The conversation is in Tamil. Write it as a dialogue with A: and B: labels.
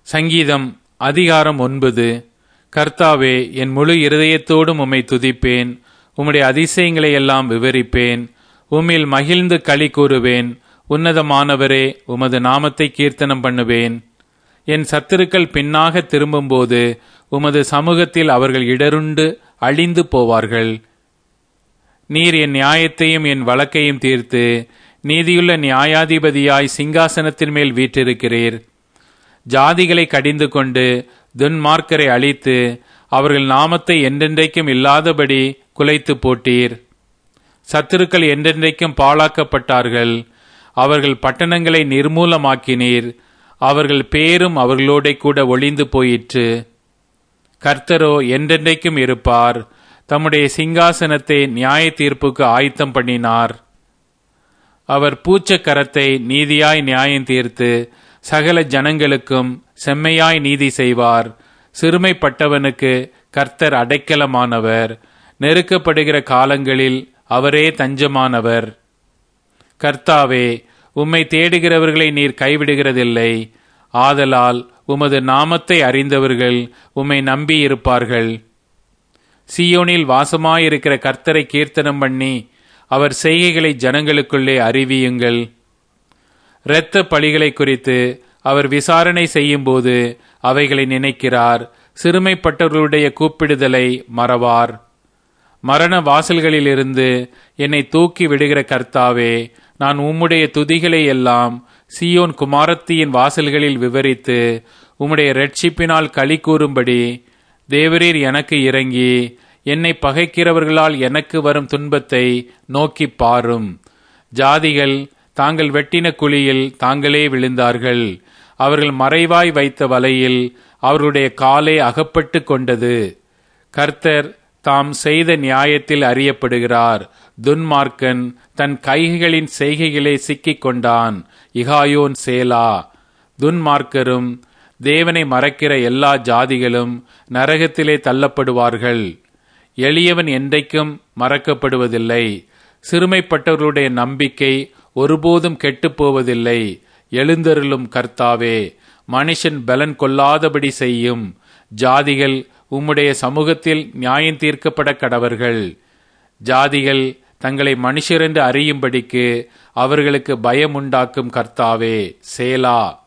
A: சங்கீதம் அதிகாரம் ஒன்பது கர்த்தாவே என் முழு இருதயத்தோடும் உம்மை துதிப்பேன் உம்முடைய அதிசயங்களை எல்லாம் விவரிப்பேன் உம்மில் மகிழ்ந்து களி கூறுவேன் உன்னதமானவரே உமது நாமத்தை கீர்த்தனம் பண்ணுவேன் என் சத்துருக்கள் பின்னாக திரும்பும்போது உமது சமூகத்தில் அவர்கள் இடருண்டு அழிந்து போவார்கள் நீர் என் நியாயத்தையும் என் வழக்கையும் தீர்த்து நீதியுள்ள நியாயாதிபதியாய் சிங்காசனத்தின் மேல் வீற்றிருக்கிறீர் ஜாதிகளை கடிந்து கொண்டு துன்மார்க்கரை அழித்து அவர்கள் நாமத்தை என்றென்றைக்கும் இல்லாதபடி குலைத்து போட்டீர் சத்துருக்கள் என்றென்றைக்கும் பாழாக்கப்பட்டார்கள் அவர்கள் பட்டணங்களை நிர்மூலமாக்கினீர் அவர்கள் பேரும் அவர்களோட கூட ஒளிந்து போயிற்று கர்த்தரோ என்றென்றைக்கும் இருப்பார் தம்முடைய சிங்காசனத்தை நியாய தீர்ப்புக்கு ஆயத்தம் பண்ணினார் அவர் பூச்ச கரத்தை நீதியாய் நியாயம் தீர்த்து சகல ஜனங்களுக்கும் செம்மையாய் நீதி செய்வார் சிறுமைப்பட்டவனுக்கு கர்த்தர் அடைக்கலமானவர் நெருக்கப்படுகிற காலங்களில் அவரே தஞ்சமானவர் கர்த்தாவே உம்மை தேடுகிறவர்களை நீர் கைவிடுகிறதில்லை ஆதலால் உமது நாமத்தை அறிந்தவர்கள் உம்மை நம்பி இருப்பார்கள் சியோனில் வாசமாயிருக்கிற கர்த்தரை கீர்த்தனம் பண்ணி அவர் செய்கைகளை ஜனங்களுக்குள்ளே அறிவியுங்கள் இரத்த பழிகளை குறித்து அவர் விசாரணை செய்யும்போது அவைகளை நினைக்கிறார் சிறுமைப்பட்டவர்களுடைய கூப்பிடுதலை மறவார் மரண வாசல்களிலிருந்து என்னை தூக்கி விடுகிற கர்த்தாவே நான் உம்முடைய துதிகளை எல்லாம் சியோன் குமாரத்தியின் வாசல்களில் விவரித்து உம்முடைய ரட்சிப்பினால் களி கூறும்படி தேவரீர் எனக்கு இறங்கி என்னை பகைக்கிறவர்களால் எனக்கு வரும் துன்பத்தை நோக்கி பாரும் ஜாதிகள் தாங்கள் வெட்டின குழியில் தாங்களே விழுந்தார்கள் அவர்கள் மறைவாய் வைத்த வலையில் அவர்களுடைய காலை அகப்பட்டு கொண்டது கர்த்தர் தாம் செய்த நியாயத்தில் அறியப்படுகிறார் துன்மார்க்கன் தன் கைகளின் செய்கைகளை சிக்கிக் கொண்டான் இகாயோன் சேலா துன்மார்க்கரும் தேவனை மறக்கிற எல்லா ஜாதிகளும் நரகத்திலே தள்ளப்படுவார்கள் எளியவன் என்றைக்கும் மறக்கப்படுவதில்லை சிறுமைப்பட்டவர்களுடைய நம்பிக்கை ஒருபோதும் கெட்டுப்போவதில்லை எழுந்தருளும் கர்த்தாவே மனுஷன் பலன் கொள்ளாதபடி செய்யும் ஜாதிகள் உம்முடைய சமூகத்தில் நியாயம் தீர்க்கப்பட கடவர்கள் ஜாதிகள் தங்களை மனுஷரென்று அறியும்படிக்கு அவர்களுக்கு பயமுண்டாக்கும் கர்த்தாவே சேலா